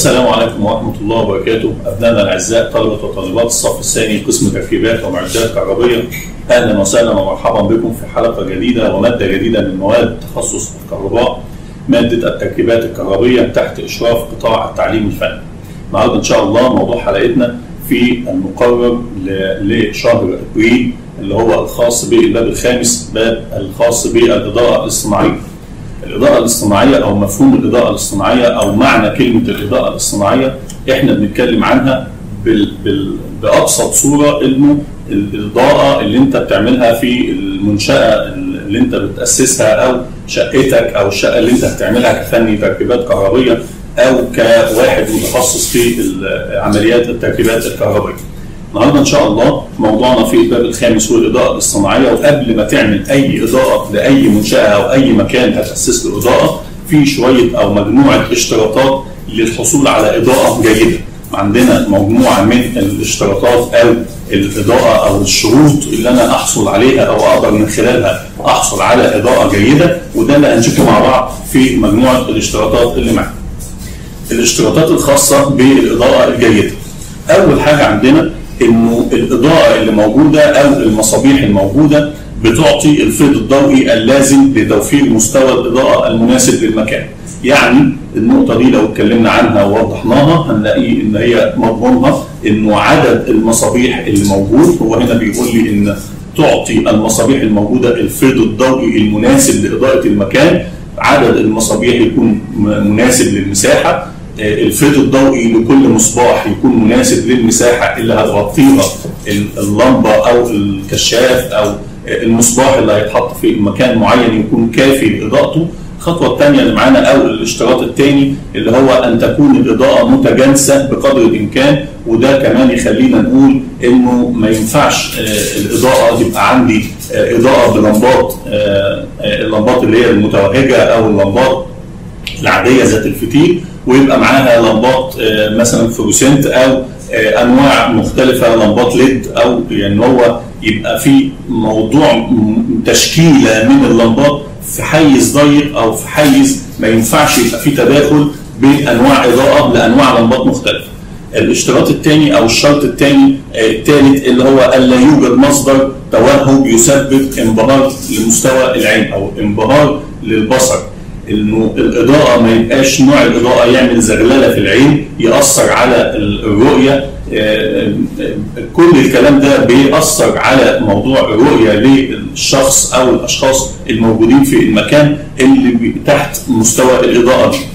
السلام عليكم ورحمة الله وبركاته أبنائنا الأعزاء طلبة وطالبات الصف الثاني قسم تركيبات ومعدات كهربية أهلا وسهلا ومرحبا بكم في حلقة جديدة ومادة جديدة من مواد تخصص الكهرباء مادة التركيبات الكهربية تحت إشراف قطاع التعليم الفني. النهارده إن شاء الله موضوع حلقتنا في المقرر ل- لشهر أبريل اللي هو الخاص بالباب الخامس باب الخاص بالإضاءة الاصطناعية. الإضاءة الاصطناعية أو مفهوم الإضاءة الاصطناعية أو معنى كلمة الإضاءة الاصطناعية إحنا بنتكلم عنها بال بال بأبسط صورة إنه الإضاءة اللي أنت بتعملها في المنشأة اللي أنت بتأسسها أو شقتك أو الشقة اللي أنت هتعملها كفني تركيبات كهربية أو كواحد متخصص في ال- عمليات التركيبات الكهربائية. النهارده ان شاء الله موضوعنا في الباب الخامس هو الاضاءه الاصطناعيه وقبل ما تعمل اي اضاءه لاي منشاه او اي مكان هتاسس له اضاءه في شويه او مجموعه اشتراطات للحصول على اضاءه جيده. عندنا مجموعه من الاشتراطات او الاضاءه او الشروط اللي انا احصل عليها او اقدر من خلالها احصل على اضاءه جيده وده اللي هنشوفه مع بعض في مجموعه الاشتراطات اللي معانا. الاشتراطات الخاصه بالاضاءه الجيده. اول حاجه عندنا انه الاضاءه اللي موجوده او المصابيح الموجوده بتعطي الفيض الضوئي اللازم لتوفير مستوى الاضاءه المناسب للمكان. يعني النقطه دي لو اتكلمنا عنها ووضحناها هنلاقي ان هي مضمونها انه عدد المصابيح اللي موجود هو هنا بيقول لي ان تعطي المصابيح الموجوده الفيض الضوئي المناسب لاضاءه المكان عدد المصابيح يكون مناسب للمساحه الفيض الضوئي لكل مصباح يكون مناسب للمساحه اللي هتغطيها اللمبه او الكشاف او المصباح اللي هيتحط في مكان معين يكون كافي لاضاءته الخطوه الثانيه اللي معانا او الاشتراط الثاني اللي هو ان تكون الاضاءه متجانسه بقدر الامكان وده كمان يخلينا نقول انه ما ينفعش آه، الاضاءه يبقى عندي آه، اضاءه بلمبات آه، آه، اللمبات اللي هي المتوهجه او اللمبات العاديه ذات الفتيل ويبقى معاها لمبات آه، مثلا فلوسنت او آه، انواع مختلفه لمبات ليد او يعني هو يبقى في موضوع م- تشكيله من اللمبات في حيز ضيق او في حيز ما ينفعش يبقى في تداخل بين انواع اضاءه لانواع لمبات مختلفه. الاشتراط الثاني او الشرط الثاني الثالث اللي هو الا يوجد مصدر توهج يسبب انبهار لمستوى العين او انبهار للبصر انه الاضاءه ما يبقاش نوع الاضاءه يعمل زغلله في العين ياثر على ال- الرؤيه آه، آه، كل الكلام ده بيأثر على موضوع الرؤيه للشخص او الاشخاص الموجودين في المكان اللي بي- تحت مستوى الاضاءه دي.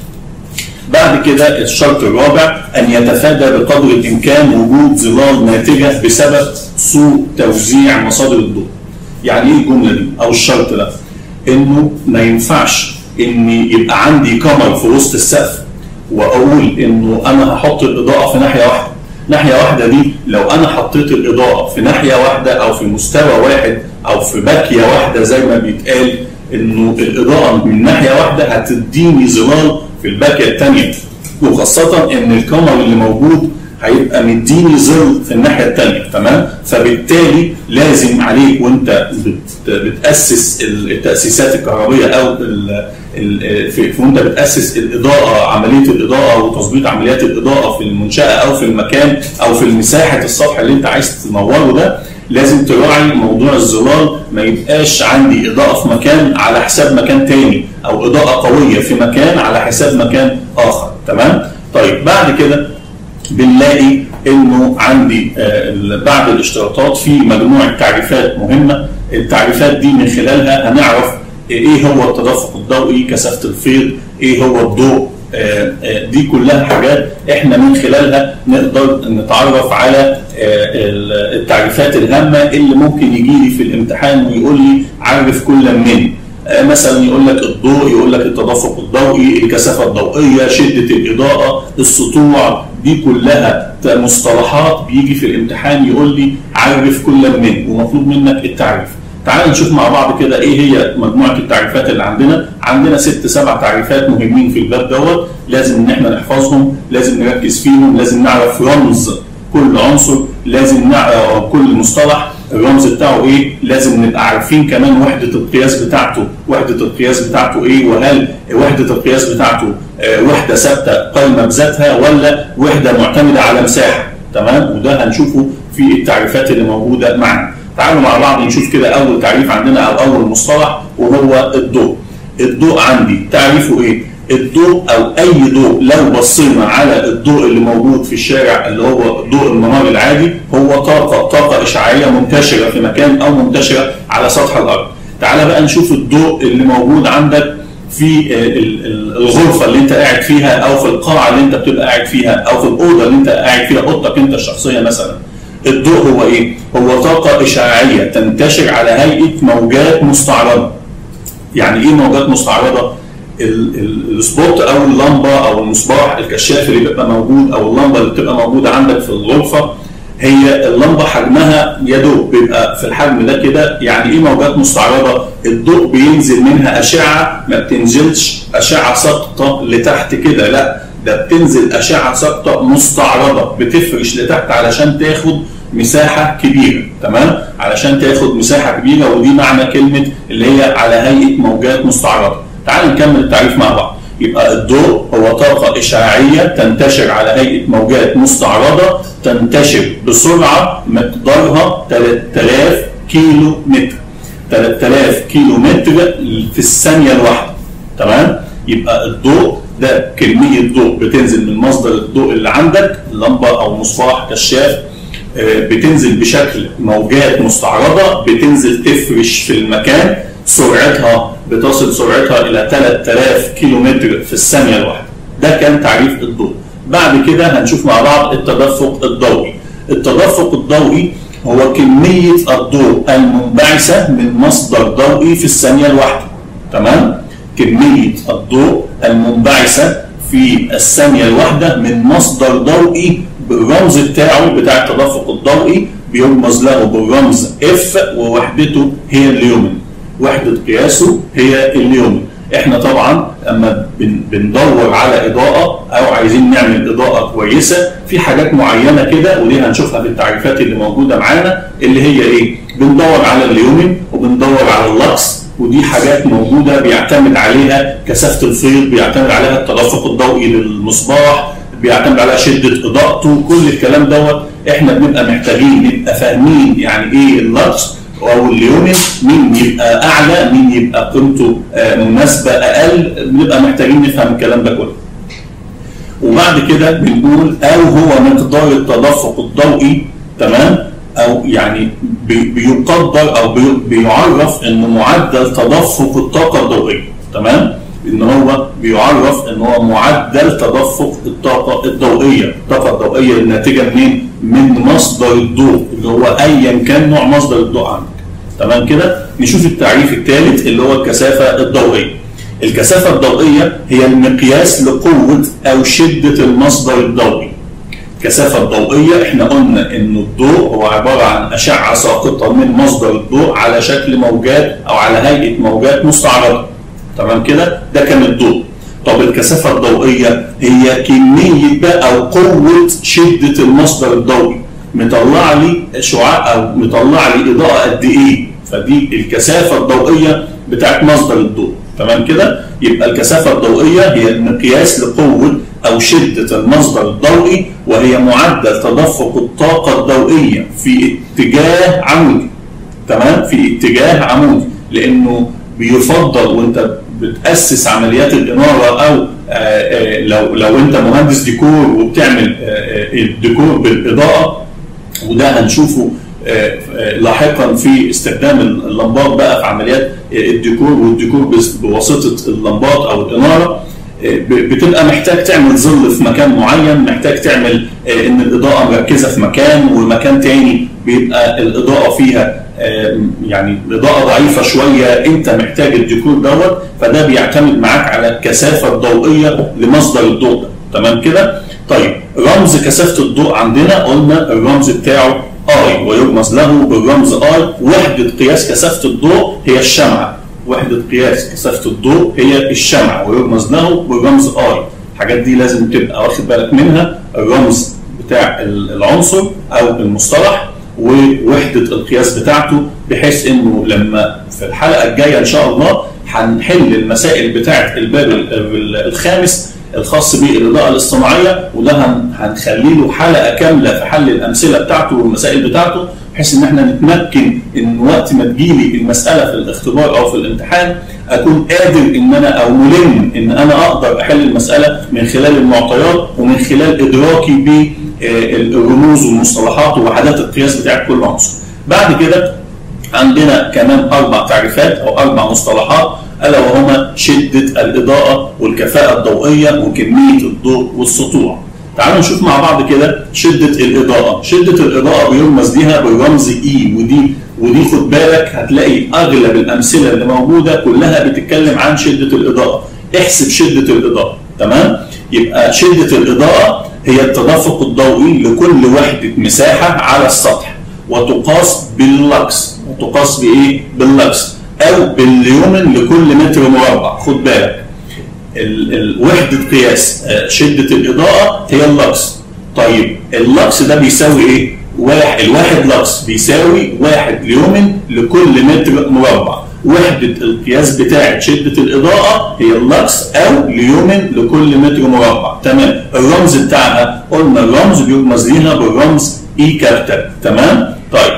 بعد كده الشرط الرابع ان يتفادى بقدر الامكان وجود ظلال ناتجه بسبب سوء توزيع مصادر الضوء. يعني ايه الجمله دي او الشرط ده؟ انه ما ينفعش ان يبقى عندي كمر في وسط السقف واقول انه انا هحط الاضاءه في ناحيه واحده. ناحيه واحده دي لو انا حطيت الاضاءه في ناحيه واحده او في مستوى واحد او في باكيه واحده زي ما بيتقال انه الاضاءه من ناحيه واحده هتديني ظلال في الباكيه الثانيه وخاصه ان الكمر اللي موجود هيبقى مديني ظل في الناحيه الثانيه تمام فبالتالي لازم عليك وانت بت- بتاسس التاسيسات الكهربيه او ال ال في في- وانت بتاسس الاضاءه عمليه الاضاءه وتظبيط عمليات الاضاءه في المنشاه او في المكان او في مساحه السطح اللي انت عايز تنوره ده لازم تراعي موضوع الظلال ما يبقاش عندي اضاءه في مكان على حساب مكان تاني او اضاءه قويه في مكان على حساب مكان اخر تمام طيب بعد كده بنلاقي انه عندي آه، ال- بعد الاشتراطات في مجموعه تعريفات مهمه التعريفات دي من خلالها هنعرف ايه هو التدفق الضوئي كثافه الفيض ايه هو الضوء آه، آه، دي كلها حاجات احنا من خلالها نقدر نتعرف على آه، ال- التعريفات الهامه اللي ممكن يجي لي في الامتحان ويقول لي عرف كل من آه، مثلا يقول لك الضوء يقول لك التدفق الضوئي الكثافه الضوئيه شده الاضاءه السطوع دي كلها مصطلحات بيجي في الامتحان يقول لي عرف كل من ومطلوب منك التعريف تعال نشوف مع بعض كده ايه هي مجموعه التعريفات اللي عندنا عندنا ست سبع تعريفات مهمين في الباب دوت لازم ان احنا نحفظهم لازم نركز فيهم لازم نعرف رمز كل عنصر لازم نعرف أو كل مصطلح الرمز بتاعه ايه لازم نبقى عارفين كمان وحده القياس بتاعته وحده القياس بتاعته ايه وهل وحده القياس بتاعته آه، وحده ثابته قائمه بذاتها ولا وحده معتمده على مساحه تمام وده هنشوفه في التعريفات اللي موجوده معنا تعالوا مع بعض نشوف كده اول تعريف عندنا او اول مصطلح وهو الضوء الضوء عندي تعريفه ايه الضوء او اي ضوء لو بصينا على الضوء اللي موجود في الشارع اللي هو ضوء المنار العادي هو طاقه طاقه اشعاعيه منتشره في مكان او منتشره على سطح الارض تعال بقى نشوف الضوء اللي موجود عندك في آه، ال- ال- الغرفه اللي انت قاعد فيها او في القاعه اللي انت بتبقى قاعد فيها او في الاوضه اللي انت قاعد فيها اوضتك انت الشخصيه مثلا الضوء هو ايه؟ هو طاقه اشعاعيه تنتشر على هيئه موجات مستعرضه يعني ايه موجات مستعرضه؟ ال- ال- السبوت او اللمبه او المصباح الكشاف اللي بيبقى موجود او اللمبه اللي بتبقى موجوده عندك في الغرفه هي اللمبه حجمها يا دوب بيبقى في الحجم ده كده يعني ايه موجات مستعرضه؟ الضوء بينزل منها اشعه ما بتنزلش اشعه ساقطه لتحت كده لا ده بتنزل اشعه ساقطه مستعرضه بتفرش لتحت علشان تاخد مساحه كبيره تمام علشان تاخد مساحه كبيره ودي معنى كلمه اللي هي على هيئه موجات مستعرضه تعال نكمل التعريف مع بعض يبقى الضوء هو طاقة إشعاعية تنتشر على هيئة موجات مستعرضة تنتشر بسرعة مقدارها 3000 كيلو متر 3000 كيلو متر في الثانية الواحدة تمام يبقى الضوء ده كمية ضوء بتنزل من مصدر الضوء اللي عندك لمبة أو مصباح كشاف آه، بتنزل بشكل موجات مستعرضة بتنزل تفرش في المكان سرعتها بتصل سرعتها إلى 3000 كيلو متر في الثانية الواحدة ده كان تعريف الضوء بعد كده هنشوف مع بعض التدفق الضوئي التدفق الضوئي هو كمية الضوء المنبعثة من مصدر ضوئي في الثانية الواحدة تمام كمية الضوء المنبعثة في الثانية الواحدة من مصدر ضوئي بالرمز بتاعه بتاع التدفق الضوئي بيرمز له بالرمز اف ووحدته هي اليومن وحدة قياسه هي اليومن احنا طبعا اما بن- بندور على اضاءة او عايزين نعمل اضاءة كويسة في حاجات معينة كده ودي هنشوفها في التعريفات اللي موجودة معانا اللي هي ايه بندور على اليومن وبندور على اللكس ودي حاجات موجوده بيعتمد عليها كثافه الفيض بيعتمد عليها التدفق الضوئي للمصباح بيعتمد على شده اضاءته كل الكلام دوت احنا بنبقى محتاجين نبقى فاهمين يعني ايه اللكس او اليومن مين يبقى اعلى مين يبقى قيمته آه، مناسبه اقل بنبقى محتاجين نفهم الكلام ده كله وبعد كده بنقول او هو مقدار التدفق الضوئي تمام او يعني بي- بيقدر او بي- بيعرف ان معدل تدفق الطاقه الضوئيه تمام ان هو بيعرف ان هو معدل تدفق الطاقه الضوئيه الطاقه الضوئيه الناتجه منين من مصدر الضوء اللي هو ايا كان نوع مصدر الضوء عندك تمام كده نشوف التعريف الثالث اللي هو الكثافه الضوئيه الكثافه الضوئيه هي المقياس لقوه او شده المصدر الضوئي الكثافة الضوئية احنا قلنا ان الضوء هو عبارة عن أشعة ساقطة من مصدر الضوء على شكل موجات أو على هيئة موجات مستعرضة تمام كده ده كان الضوء طب الكثافة الضوئية هي كمية بقى أو قوة شدة المصدر الضوئي مطلع لي شعاع أو مطلع لي إضاءة قد إيه فدي الكثافة الضوئية بتاعت مصدر الضوء تمام كده يبقى الكثافة الضوئية هي المقياس لقوة أو شدة المصدر الضوئي وهي معدل تدفق الطاقة الضوئية في اتجاه عمودي تمام في اتجاه عمودي لأنه بيفضل وأنت بتأسس عمليات الإنارة أو آه، آه، لو لو أنت مهندس ديكور وبتعمل آه، آه، الديكور بالإضاءة وده هنشوفه آه، آه، لاحقا في استخدام اللمبات بقى في عمليات آه، الديكور والديكور بس- بواسطه اللمبات او الاناره آه، ب- بتبقى محتاج تعمل ظل في مكان معين محتاج تعمل آه، ان الاضاءه مركزه في مكان ومكان تاني بيبقى الاضاءه فيها آه، يعني الاضاءه ضعيفه شويه انت محتاج الديكور دوت فده بيعتمد معاك على الكثافه الضوئيه لمصدر الضوء ده تمام كده طيب رمز كثافه الضوء عندنا قلنا الرمز بتاعه اي ويرمز له بالرمز اي وحده قياس كثافه الضوء هي الشمعه وحده قياس كثافه الضوء هي الشمعه ويرمز له بالرمز اي الحاجات دي لازم تبقى واخد بالك منها الرمز بتاع العنصر او المصطلح ووحده القياس بتاعته بحيث انه لما في الحلقه الجايه ان شاء الله هنحل المسائل بتاعه الباب الخامس الخاص بالاضاءه الاصطناعيه وده هنخلي له حلقه كامله في حل الامثله بتاعته والمسائل بتاعته بحيث ان احنا نتمكن ان وقت ما تجيلي المساله في الاختبار او في الامتحان اكون قادر ان انا او ملم ان انا اقدر احل المساله من خلال المعطيات ومن خلال ادراكي بالرموز والمصطلحات ووحدات القياس بتاعت كل عنصر. بعد كده عندنا كمان اربع تعريفات او اربع مصطلحات الا وهما شده الاضاءه والكفاءه الضوئيه وكميه الضوء والسطوع. تعالوا نشوف مع بعض كده شده الاضاءه، شده الاضاءه بيرمز ليها بالرمز اي ودي ودي خد بالك هتلاقي اغلب الامثله اللي موجوده كلها بتتكلم عن شده الاضاءه، احسب شده الاضاءه، تمام؟ يبقى شده الاضاءه هي التدفق الضوئي لكل وحده مساحه على السطح وتقاس باللكس، وتقاس بايه؟ باللكس او بالليومن لكل متر مربع، خد بالك. وحده قياس شده الاضاءه هي اللكس. طيب اللكس ده بيساوي ايه؟ واحد الواحد لكس بيساوي واحد ليومن لكل متر مربع. وحدة القياس بتاعة شدة الإضاءة هي اللكس أو ليومن لكل متر مربع، تمام؟ الرمز بتاعها قلنا الرمز بيرمز ليها بالرمز إي كابيتال، تمام؟ طيب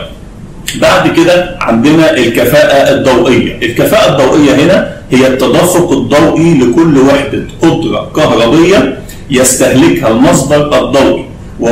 بعد كده عندنا الكفاءة الضوئية، الكفاءة الضوئية هنا هي التدفق الضوئي لكل وحدة قدرة كهربية يستهلكها المصدر الضوئي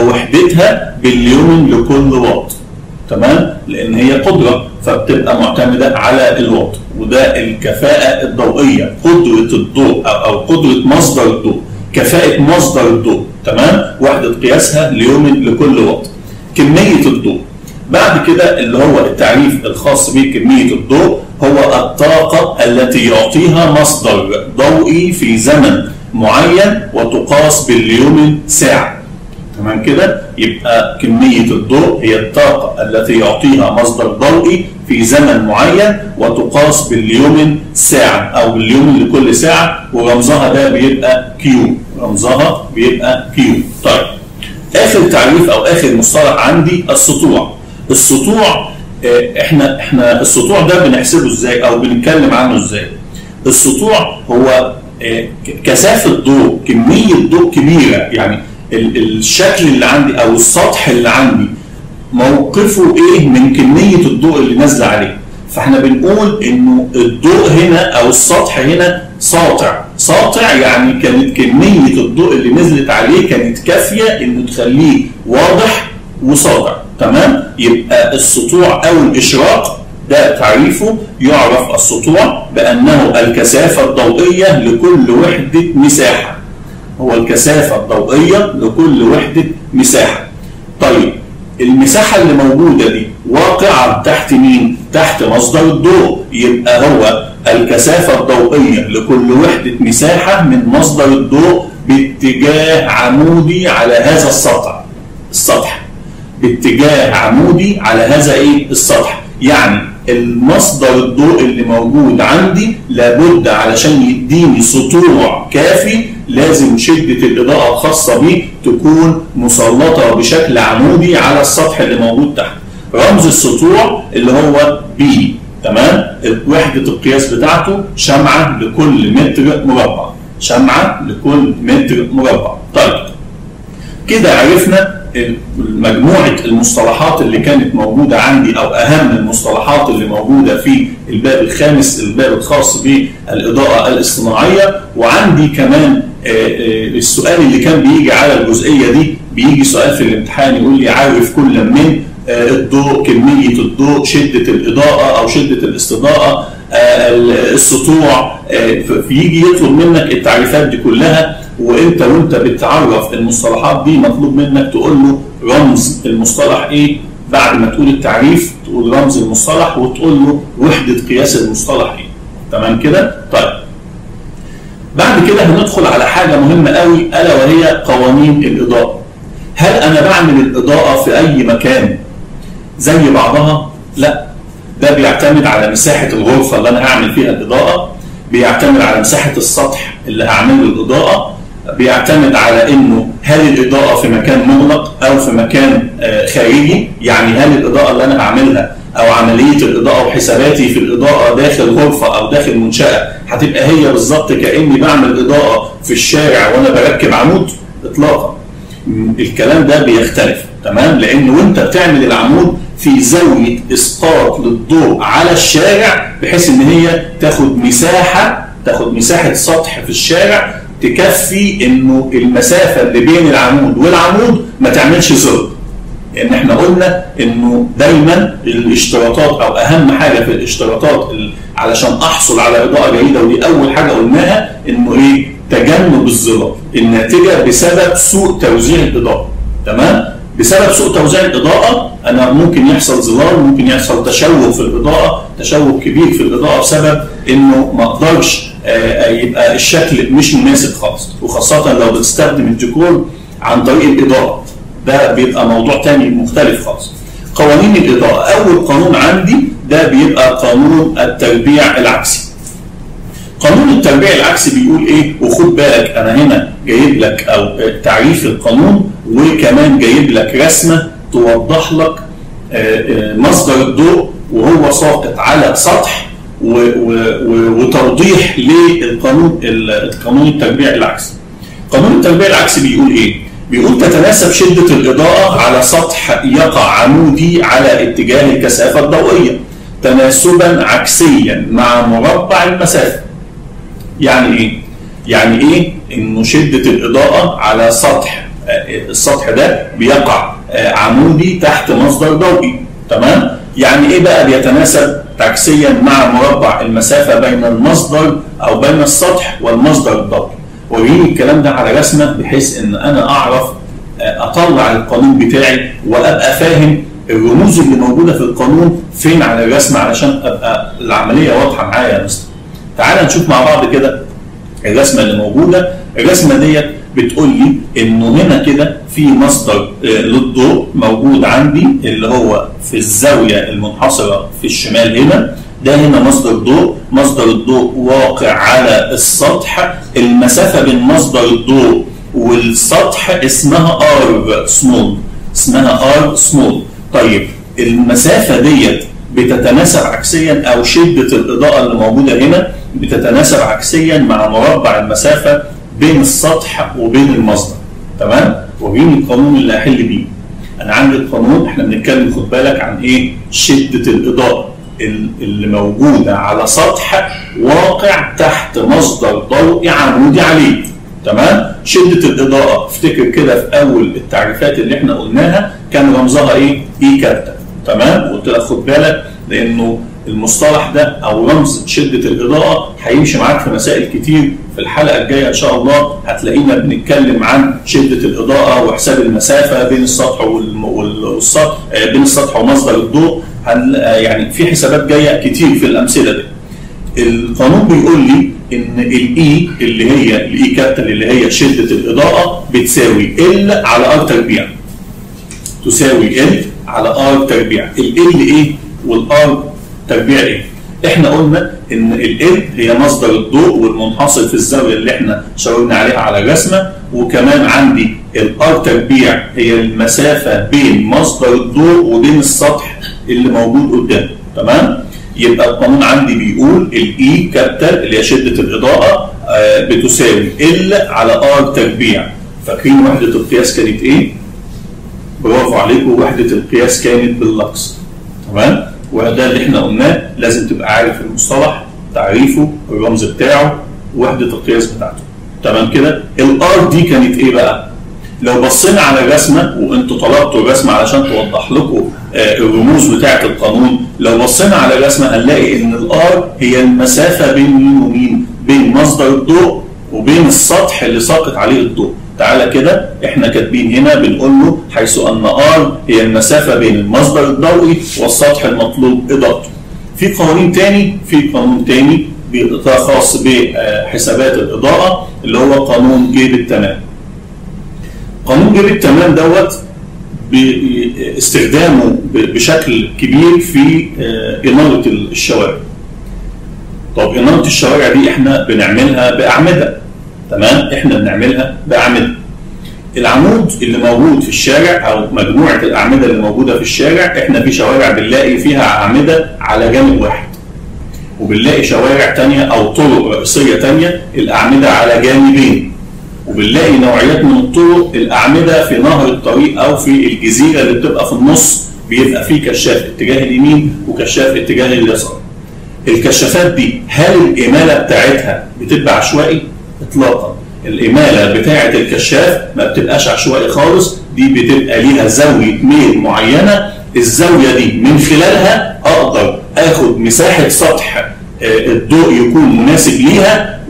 ووحدتها بالليومن لكل واط. تمام؟ لأن هي قدرة فبتبقى معتمدة على الواط وده الكفاءة الضوئية قدرة الضوء أو قدرة مصدر الضوء كفاءة مصدر الضوء تمام؟ وحدة قياسها ليومن لكل واط. كمية الضوء بعد كده اللي هو التعريف الخاص بكمية الضوء هو الطاقة التي يعطيها مصدر ضوئي في زمن معين وتقاس بالليومن ساعة تمام كده يبقى كمية الضوء هي الطاقة التي يعطيها مصدر ضوئي في زمن معين وتقاس بالليومن ساعة أو بالليومن لكل ساعة ورمزها ده بيبقى كيو رمزها بيبقى كيو طيب آخر تعريف أو آخر مصطلح عندي السطوع السطوع احنا احنا السطوع ده بنحسبه ازاي او بنتكلم عنه ازاي السطوع هو كثافه ضوء كميه ضوء كبيره يعني الشكل اللي عندي او السطح اللي عندي موقفه ايه من كميه الضوء اللي نازله عليه فاحنا بنقول انه الضوء هنا او السطح هنا ساطع ساطع يعني كانت كميه الضوء اللي نزلت عليه كانت كافيه انه تخليه واضح وساطع تمام يبقى السطوع او الاشراق ده تعريفه يعرف السطوع بانه الكثافه الضوئيه لكل وحده مساحه هو الكثافه الضوئيه لكل وحده مساحه طيب المساحه اللي موجوده دي واقعه تحت مين تحت مصدر الضوء يبقى هو الكثافه الضوئيه لكل وحده مساحه من مصدر الضوء باتجاه عمودي على هذا السطح السطح باتجاه عمودي على هذا ايه السطح يعني المصدر الضوء اللي موجود عندي لابد علشان يديني سطوع كافي لازم شدة الإضاءة الخاصة بيه تكون مسلطة بشكل عمودي على السطح اللي موجود تحت رمز السطوع اللي هو بي تمام وحدة القياس بتاعته شمعة لكل متر مربع شمعة لكل متر مربع طيب كده عرفنا مجموعة المصطلحات اللي كانت موجودة عندي أو أهم المصطلحات اللي موجودة في الباب الخامس الباب الخاص بالإضاءة الاصطناعية وعندي كمان السؤال اللي كان بيجي على الجزئية دي بيجي سؤال في الامتحان يقول لي عارف كل من الضوء كمية الضوء شدة الإضاءة أو شدة الاستضاءة السطوع فيجي يطلب منك التعريفات دي كلها وانت وانت بتعرف المصطلحات دي مطلوب منك تقول له رمز المصطلح ايه بعد ما تقول التعريف تقول رمز المصطلح وتقول له وحده قياس المصطلح ايه تمام كده طيب بعد كده هندخل على حاجه مهمه قوي الا وهي قوانين الاضاءه هل انا بعمل الاضاءه في اي مكان زي بعضها لا ده بيعتمد على مساحه الغرفه اللي انا هعمل فيها الاضاءه بيعتمد على مساحه السطح اللي هعمل له الاضاءه بيعتمد على انه هل الاضاءه في مكان مغلق او في مكان آه، خارجي يعني هل الاضاءه اللي انا بعملها او عمليه الاضاءه وحساباتي في الاضاءه داخل غرفه او داخل منشاه هتبقى هي بالظبط كاني بعمل اضاءه في الشارع وانا بركب عمود اطلاقا م، الكلام ده بيختلف تمام لان وانت بتعمل العمود في زاويه اسقاط للضوء على الشارع بحيث ان هي تاخد مساحه تاخد مساحه سطح في الشارع تكفي انه المسافه اللي بين العمود والعمود ما تعملش ظل لان احنا قلنا انه دايما الاشتراطات او اهم حاجه في الاشتراطات ال- علشان احصل على اضاءه جيده ودي اول حاجه قلناها انه ايه تجنب الظلال الناتجه بسبب سوء توزيع الاضاءه تمام بسبب سوء توزيع الاضاءه انا ممكن يحصل ظلال ممكن يحصل تشوه في الاضاءه تشوه كبير في الاضاءه بسبب انه ما اقدرش آه، يبقى الشكل مش مناسب خالص وخاصه لو بتستخدم الديكور عن طريق الاضاءه ده بيبقى موضوع تاني مختلف خالص قوانين الاضاءه اول قانون عندي ده بيبقى قانون التربيع العكسي قانون التربيع العكسي بيقول ايه وخد بالك انا هنا جايب لك او تعريف القانون وكمان جايب لك رسمه توضح لك آه، آه، مصدر الضوء وهو ساقط على سطح و- و- و- وتوضيح للقانون القانون التربيع العكسي قانون التربيع العكسي بيقول ايه؟ بيقول تتناسب شدة الإضاءة على سطح يقع عمودي على اتجاه الكثافة الضوئية تناسبا عكسيا مع مربع المسافة. يعني ايه؟ يعني ايه؟ انه شدة الإضاءة على سطح آه، السطح ده بيقع آه، عمودي تحت مصدر ضوئي تمام؟ يعني ايه بقى بيتناسب عكسيا مع مربع المسافة بين المصدر أو بين السطح والمصدر الضوئي. وريني الكلام ده على رسمه بحيث ان انا اعرف آه، اطلع القانون بتاعي وابقى فاهم الرموز اللي موجوده في القانون فين على الرسمه علشان ابقى العمليه واضحه معايا يا مستر. تعال نشوف مع بعض كده الرسمه اللي موجوده، الرسمه ديت بتقول لي انه هنا كده في مصدر آه، للضوء موجود عندي اللي هو في الزاويه المنحصره في الشمال هنا ده هنا مصدر ضوء مصدر الضوء واقع على السطح المسافة بين مصدر الضوء والسطح اسمها ار سمول اسمها ار سمول طيب المسافة ديت بتتناسب عكسيا او شدة الاضاءة اللي موجودة هنا بتتناسب عكسيا مع مربع المسافة بين السطح وبين المصدر تمام وريني القانون اللي هحل بيه انا عندي القانون احنا بنتكلم خد بالك عن ايه شده الاضاءه ال- اللي موجوده على سطح واقع تحت مصدر ضوئي عمودي عليه تمام شده الاضاءه افتكر كده في اول التعريفات اللي احنا قلناها كان رمزها ايه اي كابتا تمام قلت لك خد بالك لانه المصطلح ده او رمز شده الاضاءه هيمشي معاك في مسائل كتير في الحلقه الجايه ان شاء الله هتلاقينا بنتكلم عن شده الاضاءه وحساب المسافه بين السطح والم- وال- والسطح آه، بين السطح ومصدر الضوء هن آه، يعني في حسابات جايه كتير في الامثله دي. القانون بيقول لي ان الاي اللي هي الاي كابيتال اللي هي شده الاضاءه بتساوي ال على ار تربيع. تساوي ال على ار تربيع ال ايه والار تربيع ايه احنا قلنا ان ال هي مصدر الضوء والمنحصر في الزاويه اللي احنا شاورنا عليها على الرسمه وكمان عندي الار تربيع هي المسافه بين مصدر الضوء وبين السطح اللي موجود قدامه تمام يبقى القانون عندي بيقول الاي كابيتال اللي هي شده الاضاءه آه، بتساوي ال على ار تربيع فاكرين وحده القياس كانت ايه؟ برافو عليكم وحده القياس كانت باللكس تمام وده اللي احنا قلناه لازم تبقى عارف المصطلح تعريفه الرمز بتاعه وحده القياس بتاعته تمام كده الار دي كانت ايه بقى لو بصينا على الرسمه وانتوا طلبتوا الرسمه علشان توضح لكم آه، الرموز بتاعه القانون لو بصينا على الرسمه هنلاقي ان الار هي المسافه بين مين ومين بين مصدر الضوء وبين السطح اللي ساقط عليه الضوء تعالى كده احنا كاتبين هنا بنقول له حيث ان ار هي المسافه بين المصدر الضوئي والسطح المطلوب اضاءته في قوانين تاني في قانون تاني بي- خاص بحسابات الاضاءه اللي هو قانون جيب التمام قانون جيب التمام دوت باستخدامه ب- بشكل كبير في آه، اناره الشوارع طب اناره الشوارع دي احنا بنعملها باعمده تمام احنا بنعملها باعمده العمود اللي موجود في الشارع او مجموعه الاعمده اللي موجوده في الشارع احنا في شوارع بنلاقي فيها اعمده على جانب واحد وبنلاقي شوارع تانية او طرق رئيسيه تانية الاعمده على جانبين وبنلاقي نوعيات من الطرق الاعمده في نهر الطريق او في الجزيره اللي بتبقى في النص بيبقى فيه كشاف اتجاه اليمين وكشاف اتجاه اليسار. الكشافات دي هل الاماله بتاعتها بتبقى عشوائي؟ اطلاقا. الاماله بتاعه الكشاف ما بتبقاش عشوائي خالص دي بتبقى ليها زاويه ميل معينه الزاويه دي من خلالها اقدر اخد مساحه سطح الضوء يكون مناسب ليها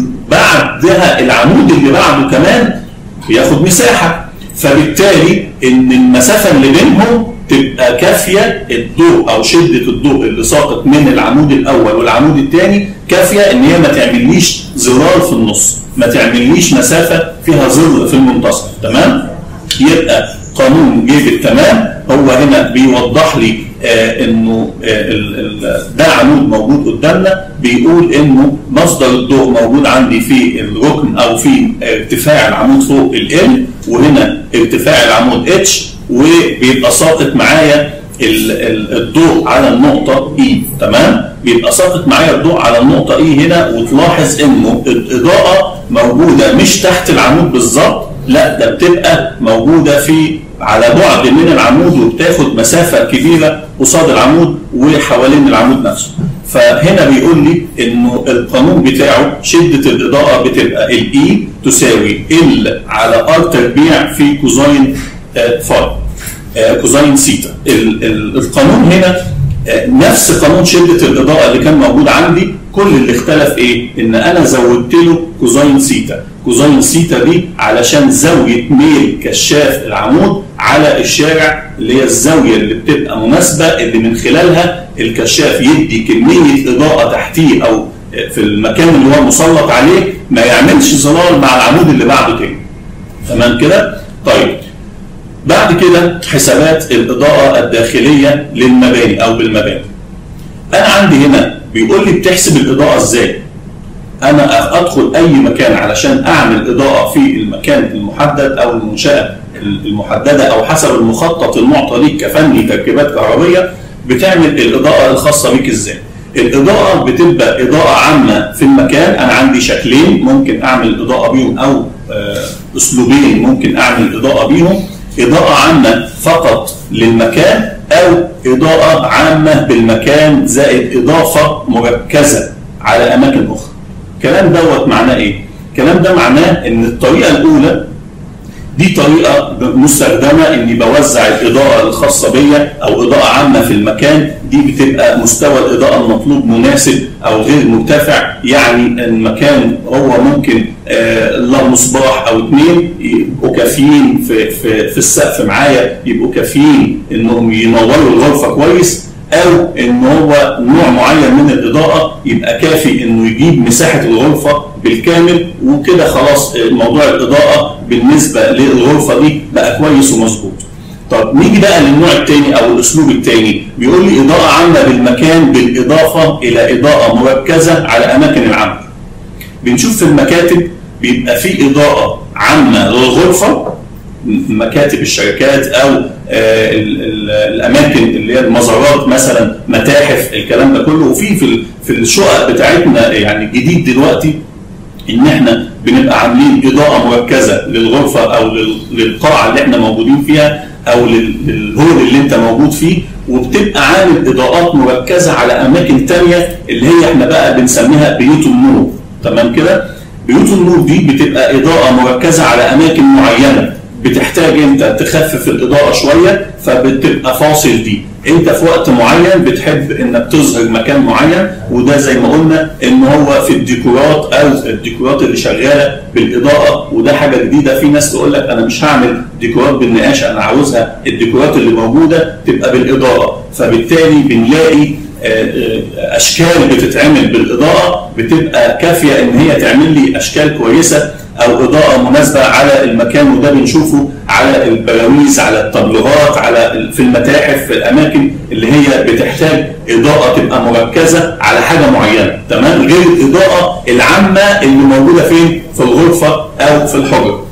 وبعدها العمود اللي بعده كمان بياخد مساحه فبالتالي ان المسافه اللي بينهم تبقى كافيه الضوء او شده الضوء اللي ساقط من العمود الاول والعمود الثاني كافيه ان هي ما تعمليش ظلال في النص ما تعمليش مسافه فيها ظل في المنتصف تمام يبقى قانون جيب التمام هو هنا بيوضح لي آه انه آه ال ال ده عمود موجود قدامنا بيقول انه مصدر الضوء موجود عندي في الركن او في ارتفاع العمود فوق ال وهنا ارتفاع العمود اتش وبيبقى ساقط معايا الضوء على النقطة اي تمام بيبقى ساقط معايا الضوء على النقطة اي هنا وتلاحظ انه الإضاءة موجودة مش تحت العمود بالظبط لا ده بتبقى موجودة في على بعد من العمود وبتاخد مسافة كبيرة قصاد العمود وحوالين العمود نفسه فهنا بيقول لي انه القانون بتاعه شدة الإضاءة بتبقى الاي تساوي ال على ار تربيع في كوزين فاي كوزين سيتا القانون هنا نفس قانون شدة الإضاءة اللي كان موجود عندي كل اللي اختلف ايه؟ ان انا زودت له كوزين سيتا، كوزين سيتا دي علشان زاويه ميل كشاف العمود على الشارع اللي هي الزاويه اللي بتبقى مناسبه اللي من خلالها الكشاف يدي كميه اضاءه تحتيه او في المكان اللي هو مسلط عليه ما يعملش ظلال مع العمود اللي بعده تاني. تمام كده؟ طيب بعد كده حسابات الاضاءه الداخليه للمباني او بالمباني. انا عندي هنا بيقول لي بتحسب الاضاءه ازاي؟ انا ادخل اي مكان علشان اعمل اضاءه في المكان المحدد او المنشاه المحدده او حسب المخطط المعطى ليك كفني تركيبات كهربيه بتعمل الاضاءه الخاصه بيك ازاي؟ الاضاءه بتبقى اضاءه عامه في المكان انا عندي شكلين ممكن اعمل اضاءه بيهم او اسلوبين ممكن اعمل اضاءه بيهم اضاءه عامه فقط للمكان او اضاءه عامه بالمكان زائد اضافه مركزه على اماكن اخرى. الكلام دوت معناه ايه؟ الكلام ده معناه ان الطريقه الاولى دي طريقه مستخدمه اني بوزع الاضاءه الخاصه بيا او اضاءه عامه في المكان دي بتبقى مستوى الاضاءه المطلوب مناسب او غير مرتفع يعني المكان هو ممكن آه له مصباح او اثنين يبقوا كافيين في في في السقف معايا يبقوا كافيين انهم ينوروا الغرفه كويس او ان هو نوع معين من الاضاءه يبقى كافي انه يجيب مساحه الغرفه بالكامل وكده خلاص موضوع الاضاءه بالنسبه للغرفه دي بقى كويس ومظبوط. طب نيجي بقى للنوع الثاني او الاسلوب الثاني بيقول لي اضاءه عامه بالمكان بالاضافه الى اضاءه مركزه على اماكن العمل. بنشوف في المكاتب بيبقى في اضاءه عامه للغرفه مكاتب الشركات او الاماكن اللي هي المزارات مثلا متاحف الكلام ده كله وفي في في الشقق بتاعتنا يعني جديد دلوقتي ان احنا بنبقى عاملين اضاءه مركزه للغرفه او للقاعه اللي احنا موجودين فيها او للهول اللي انت موجود فيه وبتبقى عامل اضاءات مركزه على اماكن تانية اللي هي احنا بقى بنسميها بيوت النور تمام كده؟ بيوت النور دي بتبقى اضاءه مركزه على اماكن معينه بتحتاج انت تخفف الاضاءه شويه فبتبقى فاصل دي انت في وقت معين بتحب انك تظهر مكان معين وده زي ما قلنا ان هو في الديكورات او الديكورات اللي شغاله بالاضاءه وده حاجه جديده في ناس تقول لك انا مش هعمل ديكورات بالنقاش انا عاوزها الديكورات اللي موجوده تبقى بالاضاءه فبالتالي بنلاقي اشكال بتتعمل بالاضاءه بتبقى كافيه ان هي تعمل لي اشكال كويسه او اضاءه مناسبه على المكان وده بنشوفه على البراويز على التبلغات على في المتاحف في الاماكن اللي هي بتحتاج اضاءه تبقى مركزه على حاجه معينه تمام غير الاضاءه العامه اللي موجوده فين في في الغرفه او في الحجره.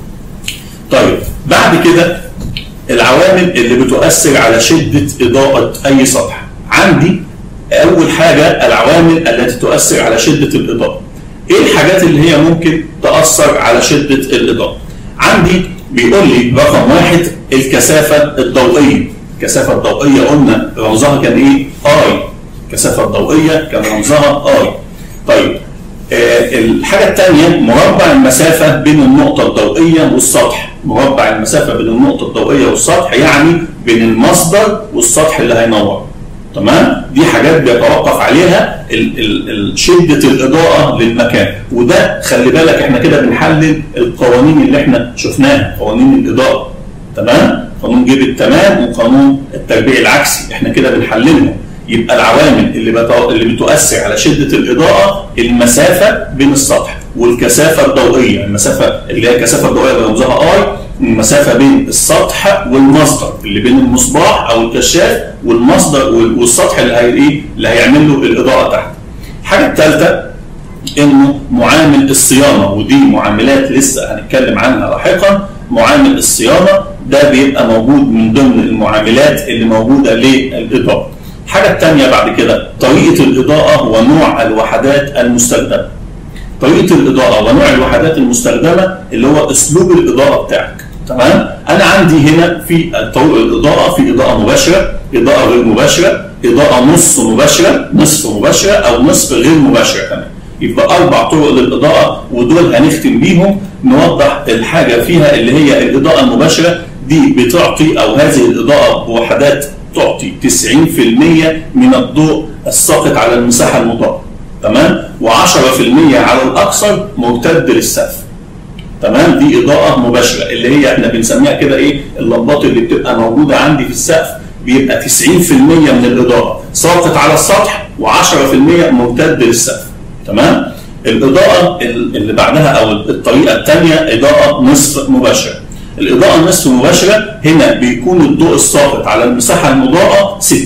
طيب بعد كده العوامل اللي بتؤثر على شده اضاءه اي سطح. عندي اول حاجه العوامل التي تؤثر على شده الاضاءه. ايه الحاجات اللي هي ممكن تاثر على شده الاضاءه؟ عندي بيقول لي رقم واحد الكثافه الضوئيه. الكثافه الضوئيه قلنا رمزها كان ايه؟ اي. الكثافه الضوئيه كان رمزها اي. طيب آه الحاجه الثانيه مربع المسافه بين النقطه الضوئيه والسطح. مربع المسافه بين النقطه الضوئيه والسطح يعني بين المصدر والسطح اللي هينور. تمام دي حاجات بيتوقف عليها ال ال ال شده الاضاءه للمكان وده خلي بالك احنا كده بنحلل القوانين اللي احنا شفناها قوانين الاضاءه تمام قانون جيب التمام وقانون التربيع العكسي احنا كده بنحللهم يبقى العوامل اللي بتو... اللي بتؤثر على شده الاضاءه المسافه بين السطح والكثافه الضوئيه المسافه اللي هي الكثافه الضوئيه اللي رمزها اي المسافه بين السطح والمصدر اللي بين المصباح او الكشاف والمصدر والسطح اللي هي ايه اللي هيعمل له الاضاءه تحت. الحاجه الثالثه انه معامل الصيانه ودي معاملات لسه هنتكلم عنها لاحقا معامل الصيانه ده بيبقى موجود من ضمن المعاملات اللي موجوده للاضاءه. الحاجه الثانيه بعد كده طريقه الاضاءه ونوع الوحدات المستخدمه. طريقه الاضاءه ونوع الوحدات المستخدمه اللي هو اسلوب الاضاءه بتاعك. تمام انا عندي هنا في طرق الاضاءه في اضاءه مباشره اضاءه غير مباشره اضاءه نص مباشره نصف مباشره او نصف غير مباشره كمان يبقى اربع طرق للاضاءه ودول هنختم بيهم نوضح الحاجه فيها اللي هي الاضاءه المباشره دي بتعطي او هذه الاضاءه بوحدات تعطي 90% من الضوء الساقط على المساحه المضاءه تمام و10% على الاكثر ممتد للسقف تمام دي اضاءه مباشره اللي هي احنا بنسميها كده ايه اللمبات اللي بتبقى موجوده عندي في السقف بيبقى 90% من الاضاءه ساقط على السطح و10% ممتد للسقف تمام الاضاءه اللي بعدها او الطريقه الثانيه اضاءه نصف مباشره الاضاءه النصف مباشره هنا بيكون الضوء الساقط على المساحه المضاءه 60%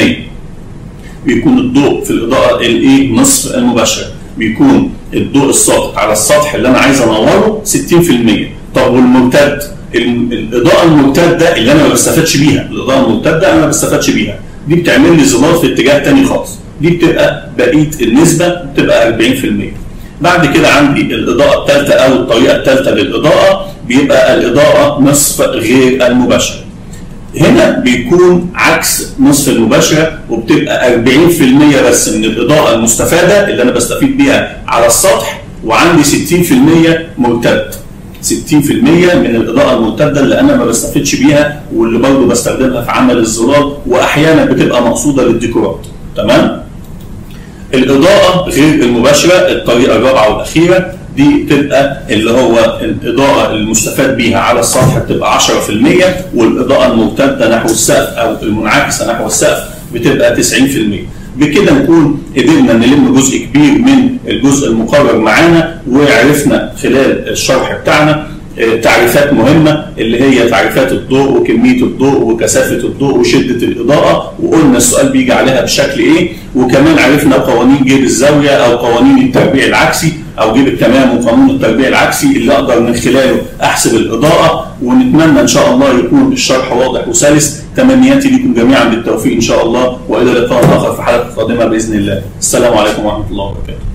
بيكون الضوء في الاضاءه الايه نصف المباشره بيكون الضوء الساقط على السطح اللي انا عايز انوره 60% طب والممتد الاضاءه الممتده اللي انا ما بستفادش بيها الاضاءه الممتده انا ما بستفادش بيها دي بتعمل لي ظلال في اتجاه تاني خالص دي بتبقى بقيه النسبه بتبقى 40% بعد كده عندي الاضاءه الثالثه او الطريقه الثالثه للاضاءه بيبقى الاضاءه نصف غير المباشره هنا بيكون عكس نصف المباشره وبتبقى 40% بس من الاضاءه المستفاده اللي انا بستفيد بيها على السطح وعندي 60% ممتد 60% من الاضاءه الممتده اللي انا ما بستفيدش بيها واللي برضه بستخدمها في عمل الظلال واحيانا بتبقى مقصوده للديكورات تمام الاضاءه غير المباشره الطريقه الرابعه والاخيره دي بتبقى اللي هو الاضاءه المستفاد بيها على السطح بتبقى 10% والاضاءه الممتده نحو السقف او المنعكسه نحو السقف بتبقى 90%. بكده نكون قدرنا نلم جزء كبير من الجزء المقرر معانا وعرفنا خلال الشرح بتاعنا تعريفات مهمة اللي هي تعريفات الضوء وكمية الضوء وكثافة الضوء وشدة الإضاءة وقلنا السؤال بيجي عليها بشكل إيه وكمان عرفنا قوانين جيب الزاوية أو قوانين التربيع العكسي أو جيب التمام وقانون التربيع العكسي اللي أقدر من خلاله أحسب الإضاءة ونتمنى إن شاء الله يكون الشرح واضح وسلس تمنياتي لكم جميعا بالتوفيق إن شاء الله وإلى لقاء آخر في حلقة قادمة بإذن الله السلام عليكم ورحمة الله وبركاته